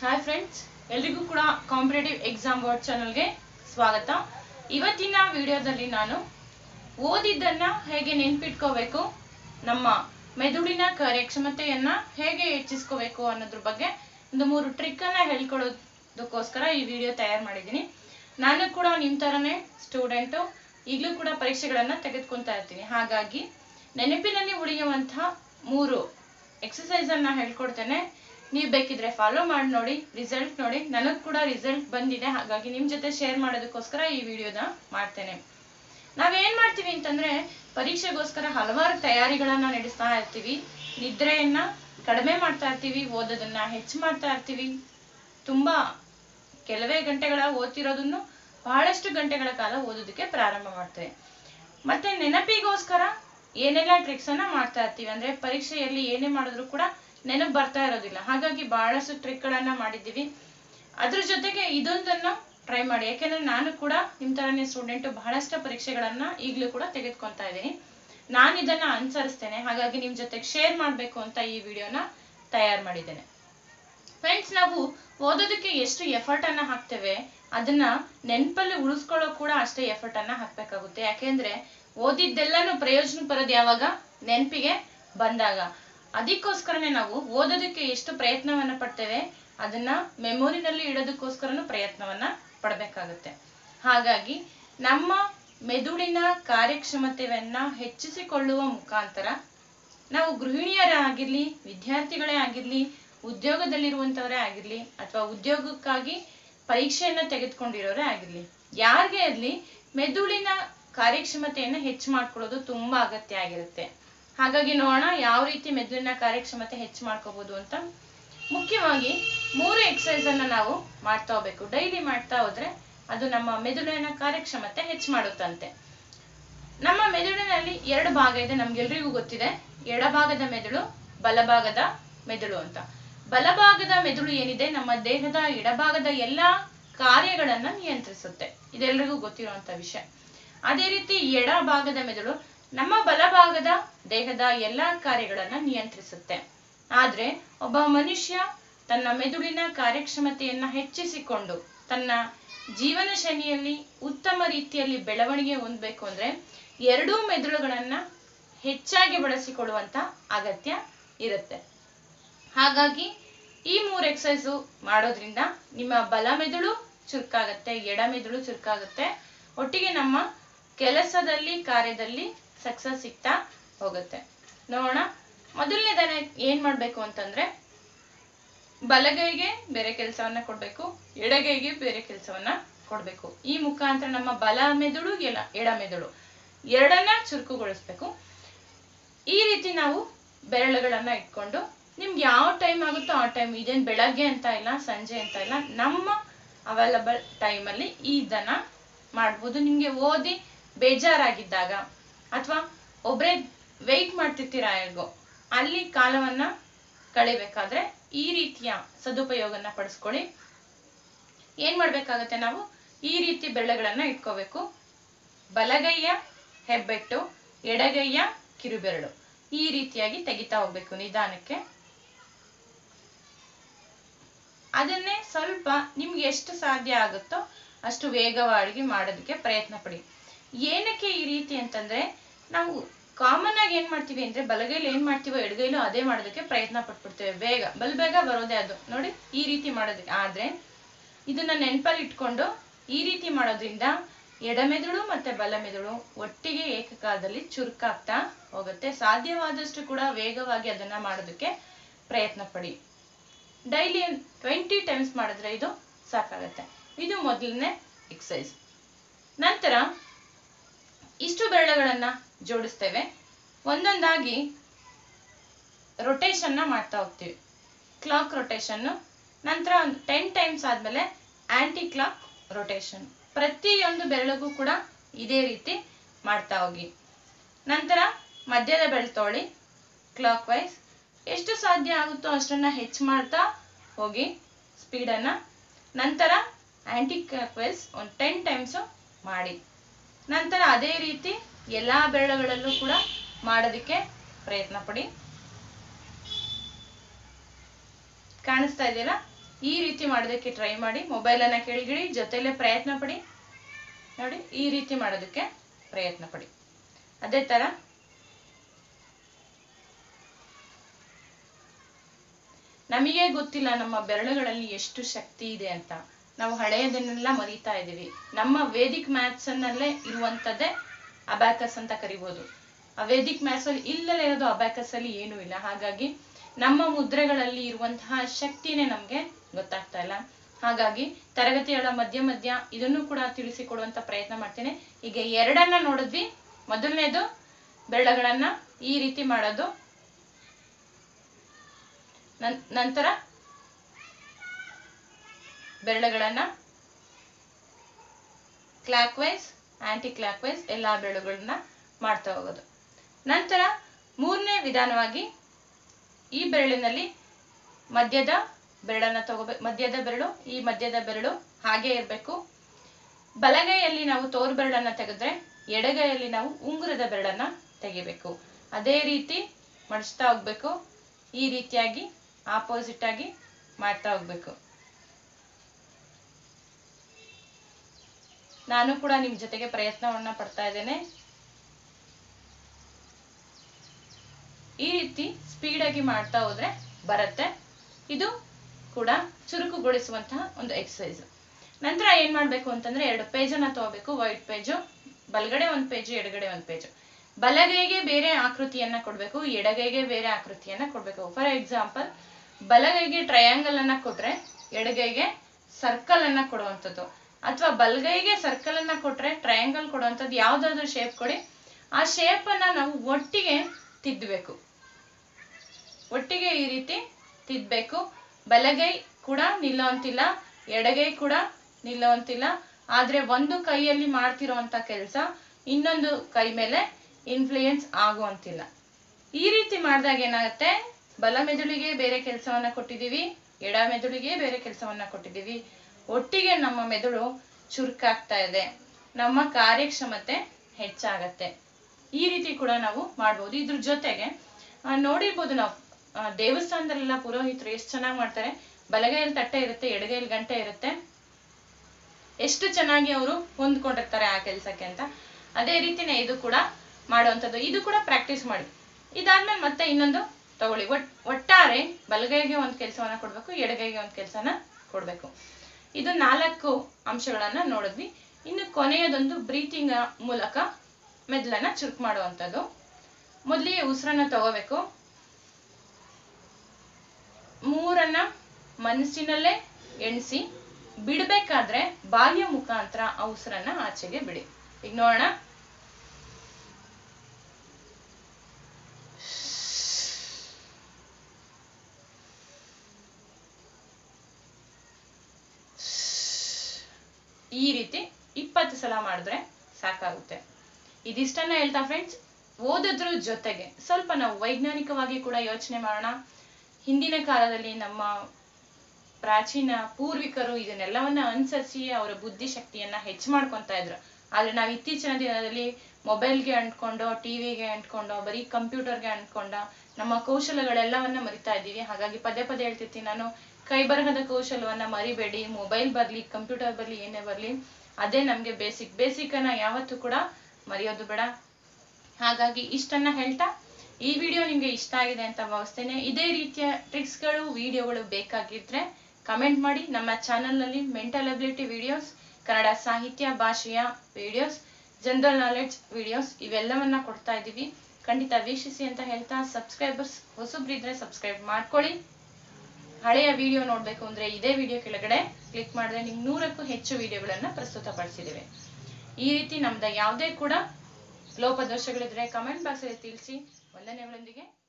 hi friends ಎಲ್ರಿಗೂ ಕೂಡ competitive exam board ಚಾನಲ್ಗೆ ಸ್ವಾಗತ ಇವತ್ತಿನ ವಿಡಿಯೋದಲ್ಲಿ ನಾನು ಓದಿದ್ದನ್ನ ಹೇಗೆ ನೆನ್ಪಿಟ್ಕೋಬೇಕು ನಮ್ಮ ಮೆದುಳಿನ ಕಾರ್ಯಕ್ಷಮತೆಯನ್ನ ಹೇಗೆ ಹೆಚ್ಚಿಸ್ಕೋಬೇಕು ಅನ್ನೋದ್ರ ಬಗ್ಗೆ ಒಂದು ಮೂರು ಟ್ರಿಕ್ ಅನ್ನ ಹೇಳ್ಕೊಡೋದಕ್ಕೋಸ್ಕರ ಈ ವಿಡಿಯೋ ತಯಾರು ಮಾಡಿದ್ದೀನಿ ನಾನು ಕೂಡ ನಿಮ್ ತರನೇ ಸ್ಟೂಡೆಂಟು ಈಗಲೂ ಕೂಡ ಪರೀಕ್ಷೆಗಳನ್ನ ತೆಗೆದುಕೊಂತಾ ಇರ್ತೀನಿ ಹಾಗಾಗಿ ನೆನಪಿನಲ್ಲಿ ಉಳಿಯುವಂತಹ ಮೂರು ಎಕ್ಸಸೈಸ್ ಅನ್ನ ಹೇಳ್ಕೊಡ್ತೇನೆ ನೀವು ಬೇಕಿದ್ರೆ ಫಾಲೋ ಮಾಡಿ ನೋಡಿ ರಿಸಲ್ಟ್ ನೋಡಿ ನನಗ್ ಕೂಡ ರಿಸಲ್ಟ್ ಬಂದಿದೆ ಹಾಗಾಗಿ ನಿಮ್ ಜೊತೆ ಶೇರ್ ಮಾಡೋದಕ್ಕೋಸ್ಕರ ಈ ವಿಡಿಯೋನ ಮಾಡ್ತೇನೆ ನಾವೇನ್ ಮಾಡ್ತೀವಿ ಅಂತಂದ್ರೆ ಪರೀಕ್ಷೆಗೋಸ್ಕರ ಹಲವಾರು ತಯಾರಿಗಳನ್ನ ನಡೆಸ್ತಾ ಇರ್ತೀವಿ ನಿದ್ರೆಯನ್ನ ಕಡಿಮೆ ಮಾಡ್ತಾ ಇರ್ತೀವಿ ಓದೋದನ್ನ ಹೆಚ್ಚು ಮಾಡ್ತಾ ಇರ್ತೀವಿ ತುಂಬಾ ಕೆಲವೇ ಗಂಟೆಗಳ ಓದ್ತಿರೋದನ್ನು ಬಹಳಷ್ಟು ಗಂಟೆಗಳ ಕಾಲ ಓದೋದಕ್ಕೆ ಪ್ರಾರಂಭ ಮಾಡ್ತೇವೆ ಮತ್ತೆ ನೆನಪಿಗೋಸ್ಕರ ಏನೆಲ್ಲ ಟ್ರಿಕ್ಸ್ ಅನ್ನ ಮಾಡ್ತಾ ಇರ್ತೀವಿ ಅಂದ್ರೆ ಪರೀಕ್ಷೆಯಲ್ಲಿ ಏನೇ ಮಾಡಿದ್ರು ಕೂಡ ನೆನಪು ಬರ್ತಾ ಇರೋದಿಲ್ಲ ಹಾಗಾಗಿ ಬಹಳಷ್ಟು ಟ್ರಿಕ್ ಗಳನ್ನ ಮಾಡಿದ್ದೀವಿ ಅದ್ರ ಜೊತೆಗೆ ಇದೊಂದನ್ನ ಟ್ರೈ ಮಾಡಿ ಯಾಕೆಂದ್ರೆ ನಾನು ಕೂಡ ನಿಮ್ ತರನೇ ಸ್ಟೂಡೆಂಟ್ ಬಹಳಷ್ಟು ಪರೀಕ್ಷೆಗಳನ್ನ ಈಗಲೂ ಕೂಡ ತೆಗೆದುಕೊಂತಾ ಇದ್ದೀನಿ ನಾನು ಇದನ್ನ ಅನುಸರಿಸ್ತೇನೆ ಹಾಗಾಗಿ ನಿಮ್ ಜೊತೆಗೆ ಶೇರ್ ಮಾಡ್ಬೇಕು ಅಂತ ಈ ವಿಡಿಯೋನ ತಯಾರು ಮಾಡಿದ್ದೇನೆ ಫ್ರೆಂಡ್ಸ್ ನಾವು ಓದೋದಕ್ಕೆ ಎಷ್ಟು ಎಫರ್ಟ್ ಅನ್ನ ಹಾಕ್ತೇವೆ ಅದನ್ನ ನೆನ್ಪಲ್ಲಿ ಉಳಿಸ್ಕೊಳ್ಳೋ ಕೂಡ ಅಷ್ಟೇ ಎಫರ್ಟ್ ಅನ್ನ ಹಾಕ್ಬೇಕಾಗುತ್ತೆ ಯಾಕೆಂದ್ರೆ ಓದಿದ್ದೆಲ್ಲಾನು ಪ್ರಯೋಜನ ಬರೋದು ಯಾವಾಗ ನೆನ್ಪಿಗೆ ಬಂದಾಗ ಅದಕ್ಕೋಸ್ಕರನೇ ನಾವು ಓದೋದಕ್ಕೆ ಎಷ್ಟು ಪ್ರಯತ್ನವನ್ನ ಪಡ್ತೇವೆ ಅದನ್ನ ಮೆಮೊರಿನಲ್ಲಿ ಇಡೋದಕ್ಕೋಸ್ಕರನು ಪ್ರಯತ್ನವನ್ನ ಪಡ್ಬೇಕಾಗುತ್ತೆ ಹಾಗಾಗಿ ನಮ್ಮ ಮೆದುಳಿನ ಕಾರ್ಯಕ್ಷಮತೆಯನ್ನ ಹೆಚ್ಚಿಸಿಕೊಳ್ಳುವ ಮುಖಾಂತರ ನಾವು ಗೃಹಿಣಿಯರೇ ಆಗಿರ್ಲಿ ವಿದ್ಯಾರ್ಥಿಗಳೇ ಆಗಿರ್ಲಿ ಉದ್ಯೋಗದಲ್ಲಿರುವಂತವರೇ ಆಗಿರ್ಲಿ ಅಥವಾ ಉದ್ಯೋಗಕ್ಕಾಗಿ ಪರೀಕ್ಷೆಯನ್ನ ತೆಗೆದುಕೊಂಡಿರೋರೇ ಆಗಿರ್ಲಿ ಯಾರಿಗೆ ಇರ್ಲಿ ಮೆದುಳಿನ ಕಾರ್ಯಕ್ಷಮತೆಯನ್ನ ಹೆಚ್ಚು ಮಾಡ್ಕೊಳ್ಳೋದು ತುಂಬಾ ಅಗತ್ಯ ಆಗಿರುತ್ತೆ ಹಾಗಾಗಿ ನೋಡೋಣ ಯಾವ ರೀತಿ ಮೆದುಳಿನ ಕಾರ್ಯಕ್ಷಮತೆ ಹೆಚ್ಚು ಮಾಡ್ಕೋಬಹುದು ಅಂತ ಮುಖ್ಯವಾಗಿ ಮೂರು ಎಕ್ಸಸೈಸ್ ಅನ್ನ ನಾವು ಮಾಡ್ತಾ ಹೋಗ್ಬೇಕು ಡೈಲಿ ಮಾಡ್ತಾ ಹೋದ್ರೆ ಅದು ನಮ್ಮ ಮೆದುಳಿನ ಕಾರ್ಯಕ್ಷಮತೆ ಹೆಚ್ಚು ಮಾಡುತ್ತಂತೆ ನಮ್ಮ ಮೆದುಳಿನಲ್ಲಿ ಎರಡು ಭಾಗ ಇದೆ ನಮ್ಗೆಲ್ರಿಗೂ ಗೊತ್ತಿದೆ ಎಡಭಾಗದ ಮೆದುಳು ಬಲಭಾಗದ ಮೆದುಳು ಅಂತ ಬಲಭಾಗದ ಮೆದುಳು ಏನಿದೆ ನಮ್ಮ ದೇಹದ ಎಡಭಾಗದ ಎಲ್ಲಾ ಕಾರ್ಯಗಳನ್ನ ನಿಯಂತ್ರಿಸುತ್ತೆ ಇದೆಲ್ಲರಿಗೂ ಗೊತ್ತಿರುವಂತ ವಿಷಯ ಅದೇ ರೀತಿ ಎಡ ಭಾಗದ ಮೆದುಳು ನಮ್ಮ ಬಲಭಾಗದ ದೇಹದ ಎಲ್ಲಾ ಕಾರ್ಯಗಳನ್ನ ನಿಯಂತ್ರಿಸುತ್ತೆ ಆದ್ರೆ ಒಬ್ಬ ಮನುಷ್ಯ ತನ್ನ ಮೆದುಳಿನ ಕಾರ್ಯಕ್ಷಮತೆಯನ್ನ ಹೆಚ್ಚಿಸಿಕೊಂಡು ತನ್ನ ಜೀವನ ಶೈಲಿಯಲ್ಲಿ ಉತ್ತಮ ರೀತಿಯಲ್ಲಿ ಬೆಳವಣಿಗೆ ಹೊಂದಬೇಕು ಅಂದ್ರೆ ಎರಡೂ ಮೆದುಳುಗಳನ್ನ ಹೆಚ್ಚಾಗಿ ಬಳಸಿಕೊಳ್ಳುವಂತ ಅಗತ್ಯ ಇರುತ್ತೆ ಹಾಗಾಗಿ ಈ ಮೂರು ಎಕ್ಸಸೈಸ್ ಮಾಡೋದ್ರಿಂದ ನಿಮ್ಮ ಬಲ ಮೆದುಳು ಚುರುಕಾಗತ್ತೆ ಎಡ ಮೆದುಳು ಚುರುಕಾಗುತ್ತೆ ಒಟ್ಟಿಗೆ ನಮ್ಮ ಕೆಲಸದಲ್ಲಿ ಕಾರ್ಯದಲ್ಲಿ ಸಕ್ಸಸ್ ಸಿಗ್ತಾ ಹೋಗುತ್ತೆ ನೋಡೋಣ ಮೊದಲನೇದಾನೆ ಏನ್ ಮಾಡ್ಬೇಕು ಅಂತಂದ್ರೆ ಬಲಗೈಗೆ ಬೇರೆ ಕೆಲಸವನ್ನ ಕೊಡ್ಬೇಕು ಎಡಗೈಗೆ ಬೇರೆ ಕೆಲಸವನ್ನ ಕೊಡ್ಬೇಕು ಈ ಮುಖಾಂತರ ನಮ್ಮ ಬಲ ಮೆದುಳು ಎಲ ಎಡ ಮೆದುಳು ಎರಡನ್ನ ಚುರುಕುಗೊಳಿಸ್ಬೇಕು ಈ ರೀತಿ ನಾವು ಬೆರಳುಗಳನ್ನ ಇಟ್ಕೊಂಡು ನಿಮ್ಗೆ ಯಾವ ಟೈಮ್ ಆಗುತ್ತೋ ಆ ಟೈಮ್ ಇದೇನ್ ಬೆಳಗ್ಗೆ ಅಂತ ಇಲ್ಲ ಸಂಜೆ ಅಂತ ಇಲ್ಲ ನಮ್ಮ ಅವೈಲಬಲ್ ಟೈಮಲ್ಲಿ ಇದನ್ನ ಮಾಡ್ಬೋದು ನಿಮ್ಗೆ ಓದಿ ಬೇಜಾರಾಗಿದ್ದಾಗ ಅಥವಾ ಒಬ್ರೇ ವೆಯ್ಟ್ ಮಾಡ್ತಿರ್ತೀರಾ ಯಾರಿಗೋ ಅಲ್ಲಿ ಕಾಲವನ್ನ ಕಳಿಬೇಕಾದ್ರೆ ಈ ರೀತಿಯ ಸದುಪಯೋಗನ ಪಡಿಸ್ಕೊಳ್ಳಿ ಏನ್ ಮಾಡ್ಬೇಕಾಗತ್ತೆ ನಾವು ಈ ರೀತಿ ಬೆರಳುಗಳನ್ನ ಇಟ್ಕೋಬೇಕು ಬಲಗೈಯ ಹೆಬ್ಬೆಟ್ಟು ಎಡಗೈಯ ಕಿರುಬೆರಳು ಈ ರೀತಿಯಾಗಿ ತೆಗಿತಾ ಹೋಗ್ಬೇಕು ನಿಧಾನಕ್ಕೆ ಅದನ್ನೇ ಸ್ವಲ್ಪ ನಿಮ್ಗೆ ಎಷ್ಟು ಸಾಧ್ಯ ಆಗುತ್ತೋ ಅಷ್ಟು ವೇಗವಾಗಿ ಮಾಡೋದಕ್ಕೆ ಪ್ರಯತ್ನ ಪಡಿ ಏನಕ್ಕೆ ಈ ರೀತಿ ಅಂತಂದ್ರೆ ನಾವು ಕಾಮನ್ ಆಗಿ ಏನ್ ಮಾಡ್ತೀವಿ ಅಂದ್ರೆ ಬಲಗೈಲಿ ಏನ್ ಮಾಡ್ತೀವೋ ಎಡಗೈಲು ಅದೇ ಮಾಡೋದಕ್ಕೆ ಪ್ರಯತ್ನ ಪಟ್ಬಿಡ್ತೇವೆ ಬೇಗ ಬಲ್ ಬೇಗ ಬರೋದೇ ಅದು ನೋಡಿ ಈ ರೀತಿ ಮಾಡೋದಕ್ಕೆ ಆದ್ರೆ ಇದನ್ನ ನೆನಪಲ್ಲಿ ಇಟ್ಕೊಂಡು ಈ ರೀತಿ ಮಾಡೋದ್ರಿಂದ ಎಡಮೆದುಳು ಮತ್ತೆ ಬಲಮೆದುಳು ಒಟ್ಟಿಗೆ ಏಕಕಾಲದಲ್ಲಿ ಚುರುಕಾಗ್ತಾ ಹೋಗುತ್ತೆ ಸಾಧ್ಯವಾದಷ್ಟು ಕೂಡ ವೇಗವಾಗಿ ಅದನ್ನ ಮಾಡೋದಕ್ಕೆ ಪ್ರಯತ್ನ ಪಡಿ ಡೈಲಿ ಟ್ವೆಂಟಿ ಟೈಮ್ಸ್ ಮಾಡಿದ್ರೆ ಇದು ಸಾಕಾಗತ್ತೆ ಇದು ಮೊದಲನೇ ಎಕ್ಸಸೈಸ್ ನಂತರ ಇಷ್ಟು ಬೆರಳುಗಳನ್ನ ಜೋಡಿಸ್ತೇವೆ ಒಂದೊಂದಾಗಿ ರೊಟೇಷನ್ನ ಮಾಡ್ತಾ ಹೋಗ್ತೀವಿ ಕ್ಲಾಕ್ ರೊಟೇಷನ್ ನಂತರ ಒಂದು ಟೆನ್ ಟೈಮ್ಸ್ ಆದ್ಮೇಲೆ ಆಂಟಿ ಕ್ಲಾಕ್ ರೊಟೇಷನ್ ಪ್ರತಿಯೊಂದು ಬೆರಳಿಗೂ ಕೂಡ ಇದೇ ರೀತಿ ಮಾಡ್ತಾ ಹೋಗಿ ನಂತರ ಮಧ್ಯದ ಬೆರಳು ತೊಗೊಳ್ಳಿ ಕ್ಲಾಕ್ ವೈಸ್ ಎಷ್ಟು ಸಾಧ್ಯ ಆಗುತ್ತೋ ಅಷ್ಟನ್ನ ಹೆಚ್ಚು ಮಾಡ್ತಾ ಹೋಗಿ ಸ್ಪೀಡನ್ನ ನಂತರ ಆಂಟಿ ಕ್ಲಾಕ್ ವೈಸ್ ಒಂದು ಟೆನ್ ಟೈಮ್ಸ್ ಮಾಡಿ ನಂತರ ಅದೇ ರೀತಿ ಎಲ್ಲಾ ಬೆರಳುಗಳಲ್ಲೂ ಕೂಡ ಮಾಡೋದಕ್ಕೆ ಪ್ರಯತ್ನ ಪಡಿ ಕಾಣಿಸ್ತಾ ಇದೆಯಲ್ಲ ಈ ರೀತಿ ಮಾಡೋದಕ್ಕೆ ಟ್ರೈ ಮಾಡಿ ಮೊಬೈಲನ್ನು ಕೆಳಗಿಡಿ ಜೊತೆಲೇ ಪ್ರಯತ್ನ ಪಡಿ ನೋಡಿ ಈ ರೀತಿ ಮಾಡೋದಕ್ಕೆ ಪ್ರಯತ್ನ ಪಡಿ ಅದೇ ಥರ ನಮಗೆ ಗೊತ್ತಿಲ್ಲ ನಮ್ಮ ಬೆರಳುಗಳಲ್ಲಿ ಎಷ್ಟು ಶಕ್ತಿ ಇದೆ ಅಂತ ನಾವು ಹಳೆಯದನ್ನೆಲ್ಲ ಮರೀತಾ ಇದ್ದೀವಿ ನಮ್ಮ ವೇದಿಕ್ ಮ್ಯಾಥ್ಸ್ ಅನ್ನಲ್ಲೇ ಇರುವಂತದ್ದೇ ಅಬ್ಯಾಕಸ್ ಅಂತ ಕರಿಬಹುದು ಆ ವೇದಿಕ್ ಮ್ಯಾಥ್ಸ್ ಅಲ್ಲಿ ಇಲ್ಲದೆ ಇರೋದು ಅಬ್ಯಾಕಸ್ ಅಲ್ಲಿ ಏನೂ ಇಲ್ಲ ಹಾಗಾಗಿ ನಮ್ಮ ಮುದ್ರೆಗಳಲ್ಲಿ ಇರುವಂತಹ ಶಕ್ತಿನೇ ನಮ್ಗೆ ಗೊತ್ತಾಗ್ತಾ ಇಲ್ಲ ಹಾಗಾಗಿ ತರಗತಿಗಳ ಮಧ್ಯ ಮಧ್ಯ ಇದನ್ನು ಕೂಡ ತಿಳಿಸಿಕೊಡುವಂತ ಪ್ರಯತ್ನ ಮಾಡ್ತೇನೆ ಈಗ ಎರಡನ್ನ ನೋಡಿದ್ವಿ ಮೊದಲನೇದು ಬೆರಳುಗಳನ್ನ ಈ ರೀತಿ ಮಾಡೋದು ನನ್- ನಂತರ ಬೆರಳುಗಳನ್ನ clock wise anti clock wise ಎಲ್ಲಾ ಬೆರಳುಗಳನ್ನ ಮಾಡ್ತಾ ಹೋಗೋದು ನಂತರ ಮೂರನೇ ವಿಧಾನವಾಗಿ ಈ ಬೆರಳಿನಲ್ಲಿ ಮಧ್ಯದ ಬೆರಳನ್ನ ತಗೋಬೇಕು ಮಧ್ಯದ ಬೆರಳು ಈ ಮಧ್ಯದ ಬೆರಳು ಹಾಗೆ ಇರಬೇಕು ಬಲಗೈಯಲ್ಲಿ ನಾವು ತೋರು ಬೆರಳನ್ನ ತೆಗೆದ್ರೆ ಎಡಗೈಯಲ್ಲಿ ನಾವು ಉಂಗುರದ ಬೆರಳನ್ನ ತೆಗಿಬೇಕು ಅದೇ ರೀತಿ ಮಡಿಸ್ತಾ ಹೋಗ್ಬೇಕು ಈ ರೀತಿಯಾಗಿ ಆಪೋಸಿಟ್ ಆಗಿ ಮಾಡ್ತಾ ಹೋಗ್ಬೇಕು ನಾನು ಕೂಡ ನಿಮ್ ಜೊತೆಗೆ ಪ್ರಯತ್ನವನ್ನ ಪಡ್ತಾ ಇದ್ದೇನೆ ಈ ರೀತಿ ಸ್ಪೀಡ್ ಆಗಿ ಮಾಡ್ತಾ ಹೋದ್ರೆ ಬರುತ್ತೆ ಇದು ಕೂಡ ಚುರುಕುಗೊಳಿಸುವಂತಹ ಒಂದು ಎಕ್ಸಸೈಸ್ ನಂತರ ಏನ್ ಮಾಡ್ಬೇಕು ಅಂತಂದ್ರೆ ಎರಡು ಪೇಜನ್ನ ತಗೋಬೇಕು ವೈಟ್ ಪೇಜು ಬಲಗಡೆ ಒಂದು ಪೇಜು ಎಡಗಡೆ ಒಂದು ಪೇಜು ಬಲಗೈಗೆ ಬೇರೆ ಆಕೃತಿಯನ್ನ ಕೊಡ್ಬೇಕು ಎಡಗೈಗೆ ಬೇರೆ ಆಕೃತಿಯನ್ನ ಕೊಡ್ಬೇಕು ಫಾರ್ ಎಕ್ಸಾಂಪಲ್ ಬಲಗೈಗೆ ಟ್ರಯಾಂಗಲ್ ಅನ್ನ ಕೊಟ್ರೆ ಎಡಗೈಗೆ ಸರ್ಕಲ್ ಅನ್ನ ಕೊಡುವಂಥದ್ದು ಅಥವಾ ಬಲಗೈಗೆ ಸರ್ಕಲ್ ಅನ್ನ ಕೊಟ್ರೆ ಟ್ರಯಾಂಗಲ್ ಕೊಡುವಂಥದ್ದು ಯಾವ್ದಾದ್ರು ಶೇಪ್ ಕೊಡಿ ಆ ಶೇಪ್ ಅನ್ನ ನಾವು ಒಟ್ಟಿಗೆ ತಿದ್ದಬೇಕು ಒಟ್ಟಿಗೆ ಈ ರೀತಿ ತಿದ್ಬೇಕು ಬಲಗೈ ಕೂಡ ನಿಲ್ಲುವಂತಿಲ್ಲ ಎಡಗೈ ಕೂಡ ನಿಲ್ಲುವಂತಿಲ್ಲ ಆದ್ರೆ ಒಂದು ಕೈಯಲ್ಲಿ ಮಾಡ್ತಿರೋಂತ ಕೆಲಸ ಇನ್ನೊಂದು ಕೈ ಮೇಲೆ ಇನ್ಫ್ಲೂಯೆನ್ಸ್ ಆಗುವಂತಿಲ್ಲ ಈ ರೀತಿ ಮಾಡಿದಾಗ ಏನಾಗುತ್ತೆ ಬಲ ಮೆದುಳಿಗೆ ಬೇರೆ ಕೆಲಸವನ್ನ ಕೊಟ್ಟಿದೀವಿ ಎಡ ಮೆದುಳಿಗೆ ಬೇರೆ ಕೆಲಸವನ್ನ ಕೊಟ್ಟಿದೀವಿ ಒಟ್ಟಿಗೆ ನಮ್ಮ ಮೆದುಳು ಚುರುಕಾಗ್ತಾ ಇದೆ ನಮ್ಮ ಕಾರ್ಯಕ್ಷಮತೆ ಹೆಚ್ಚಾಗತ್ತೆ ಈ ರೀತಿ ಕೂಡ ನಾವು ಮಾಡ್ಬೋದು ಇದ್ರ ಜೊತೆಗೆ ಆ, ನೋಡಿರ್ಬೋದು ನಾವು ಆ, ದೇವಸ್ಥಾನದಲ್ಲೆಲ್ಲ ಪುರೋಹಿತರು ಎಷ್ಟು ಚೆನ್ನಾಗಿ ಮಾಡ್ತಾರೆ ಬಲಗೈಯಲ್ಲಿ ತಟ್ಟೆ ಇರುತ್ತೆ ಎಡಗೈಯಲ್ಲಿ ಗಂಟೆ ಇರುತ್ತೆ ಎಷ್ಟು ಚೆನ್ನಾಗಿ ಅವರು ಹೊಂದ್ಕೊಂಡಿರ್ತಾರೆ ಆ ಕೆಲಸಕ್ಕೆ ಅಂತ ಅದೇ ರೀತಿನೇ ಇದು ಕೂಡ ಮಾಡುವಂಥದ್ದು ಇದು ಕೂಡ ಪ್ರಾಕ್ಟೀಸ್ ಮಾಡಿ ಇದಾದ್ಮೇಲೆ ಮತ್ತೆ ಇನ್ನೊಂದು ತಗೊಳ್ಳಿ ಒಟ್ ಒಟ್ಟಾರೆ ಬಲಗೈಗೆ ಒಂದು ಕೆಲಸವನ್ನ ಕೊಡ್ಬೇಕು ಎಡಗೈಗೆ ಒಂದು ಕೆಲಸನ ಕೊಡ್ಬೇಕು ಇದು ನಾಲ್ಕು ಅಂಶಗಳನ್ನ ನೋಡಿದ್ವಿ ಇನ್ನು ಕೊನೆಯದೊಂದು ಬ್ರೀತಿಂಗ್ ಮೂಲಕ ಮೆದುಳನ್ನ ಚುರುಕು ಮಾಡುವಂಥದ್ದು ಮೊದಲಿಗೆ ಉಸಿರನ್ನ ತಗೋಬೇಕು ಮೂರನ್ನ ಮನಸ್ಸಿನಲ್ಲೇ ಎಣಿಸಿ ಬಿಡ್ಬೇಕಾದ್ರೆ ಬಾಯಿಯ ಮುಖಾಂತರ ಆ ಉಸಿರನ್ನ ಆಚೆಗೆ ಬಿಡಿ ಈಗ ನೋಡೋಣ ಈ ರೀತಿ ಇಪ್ಪತ್ತು ಸಲ ಮಾಡಿದ್ರೆ ಸಾಕಾಗುತ್ತೆ ಇದಿಷ್ಟನ್ನ ಹೇಳ್ತಾ ಫ್ರೆಂಡ್ಸ್ ಓದೋದ್ರ ಜೊತೆಗೆ ಸ್ವಲ್ಪ ನಾವು ವೈಜ್ಞಾನಿಕವಾಗಿ ಕೂಡ ಯೋಚನೆ ಮಾಡೋಣ ಹಿಂದಿನ ಕಾಲದಲ್ಲಿ ನಮ್ಮ ಪ್ರಾಚೀನ ಪೂರ್ವಿಕರು ಇದನ್ನೆಲ್ಲವನ್ನ ಅನುಸರಿಸಿ ಅವರ ಬುದ್ಧಿಶಕ್ತಿಯನ್ನ ಹೆಚ್ಚು ಮಾಡ್ಕೊಂತಾ ಇದ್ರು ಆದ್ರೆ ನಾವು ಇತ್ತೀಚಿನ ದಿನದಲ್ಲಿ ಮೊಬೈಲ್ಗೆ ಅಂಟ್ಕೊಂಡು ಟಿವಿಗೆ ಅಂಟ್ಕೊಂಡು ಬರೀ ಕಂಪ್ಯೂಟರ್ಗೆ ಅಂಟ್ಕೊಂಡ ನಮ್ಮ ಕೌಶಲಗಳೆಲ್ಲವನ್ನ ಮರಿತಾ ಇದ್ದೀವಿ ಹಾಗಾಗಿ ಪದೇ ಪದೇ ಹೇಳ್ತಿರ್ತೀನಿ ನಾನು ಕೈ ಬರಹದ ಕೌಶಲವನ್ನ ಮರಿಬೇಡಿ ಮೊಬೈಲ್ ಬರ್ಲಿ ಕಂಪ್ಯೂಟರ್ ಬರ್ಲಿ ಏನೇ ಬರ್ಲಿ ಅದೇ ನಮ್ಗೆ ಬೇಸಿಕ್ ಬೇಸಿಕ್ ಅನ್ನ ಯಾವತ್ತೂ ಕೂಡ ಮರೆಯೋದು ಬೇಡ ಹಾಗಾಗಿ ಇಷ್ಟನ್ನ ಹೇಳ್ತಾ ಈ ವಿಡಿಯೋ ನಿಮ್ಗೆ ಇಷ್ಟ ಆಗಿದೆ ಅಂತ ಭಾವಿಸ್ತೇನೆ ಇದೇ ರೀತಿಯ ಟ್ರಿಕ್ಸ್ಗಳು ವಿಡಿಯೋಗಳು ಬೇಕಾಗಿದ್ರೆ ಕಮೆಂಟ್ ಮಾಡಿ ನಮ್ಮ ಚಾನೆಲ್ ನಲ್ಲಿ ಮೆಂಟಲ್ ಅಬಿಲಿಟಿ ವಿಡಿಯೋಸ್ ಕನ್ನಡ ಸಾಹಿತ್ಯ ಭಾಷೆಯ ವಿಡಿಯೋಸ್ ಜನರಲ್ ನಾಲೆಡ್ಜ್ ವಿಡಿಯೋಸ್ ಇವೆಲ್ಲವನ್ನ ಕೊಡ್ತಾ ಇದ್ದೀವಿ ಖಂಡಿತ ವೀಕ್ಷಿಸಿ ಅಂತ ಹೇಳ್ತಾ ಸಬ್ಸ್ಕ್ರೈಬರ್ಸ್ ಹೊಸಬ್ರಿದ್ರೆ ಸಬ್ಸ್ಕ್ರೈಬ್ ಮಾಡ್ಕೊಳ್ಳಿ ಹಳೆಯ ವಿಡಿಯೋ ನೋಡ್ಬೇಕು ಅಂದ್ರೆ ಇದೇ ವಿಡಿಯೋ ಕೆಳಗಡೆ ಕ್ಲಿಕ್ ಮಾಡಿದ್ರೆ ನಿಮ್ಗೆ ನೂರಕ್ಕೂ ಹೆಚ್ಚು ವಿಡಿಯೋಗಳನ್ನ ಪ್ರಸ್ತುತಪಡಿಸಿದ್ದೇವೆ ಈ ರೀತಿ ನಮ್ದ ಯಾವುದೇ ಕೂಡ ಲೋಪದೋಷಗಳಿದ್ರೆ ಕಮೆಂಟ್ ಬಾಕ್ಸ್ ಅಲ್ಲಿ ತಿಳಿಸಿ ವಂದನೆಗಳೊಂದಿಗೆ